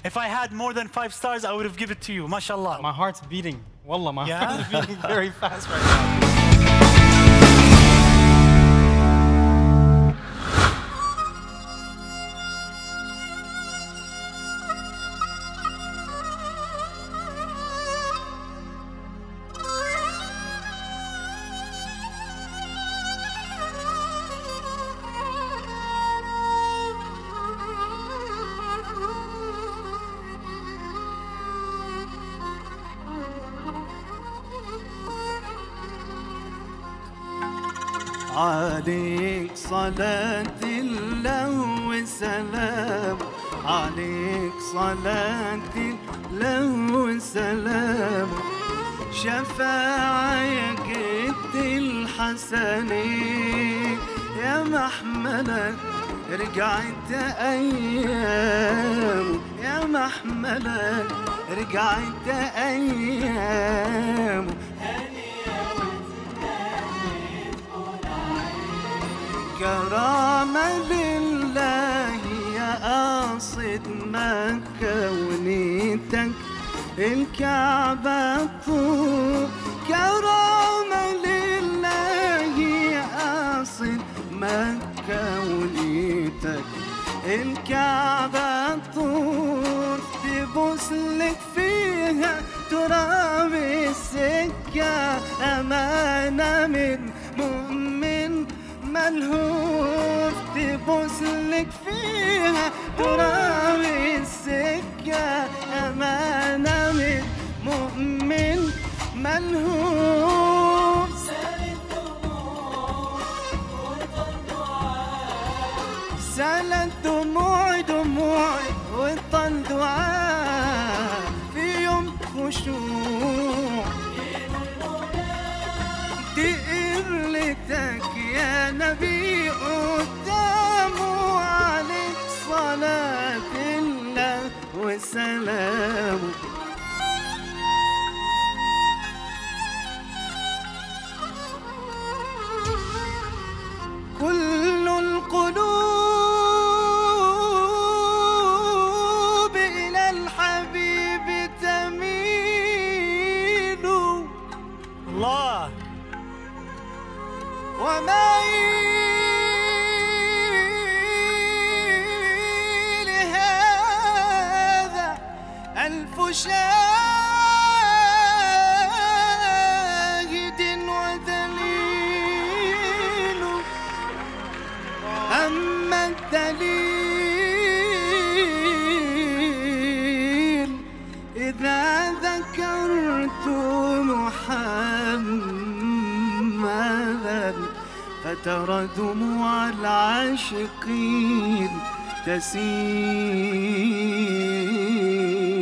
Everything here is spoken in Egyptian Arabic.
If I had more than five stars, I would have given it to you. MashaAllah. My heart's beating. Wallah, my Yeah? heart's beating very fast right now. عليك صلاة الله وسلام عليك صلاة الله وسلام شفاعة يا جد الحسنين يا محملة رجعت أيام يا محملة رجعت أيام كرامة لله يا قاصد مكة ونيتك الكعبة طول كرامة لله يا قاصد مكة ونيتك الكعبة طول تبوس لك فيها تراب السكة أمانة من مؤمن ملهوف تبوس لك فيها تراب السكة أمانة من مؤمن ملهوف سالت دموعي دموعي وطل دعاء في يوم خشوع دي قبلتك يا نبي قدامه عليك صلاة الله وسلامه كل القلوب إلى الحبيب تميل Allah. وما لهذا ألف شاهد ودليل أما الدليل إذا ذكرت محمدا فترى دموع العاشقين تسيل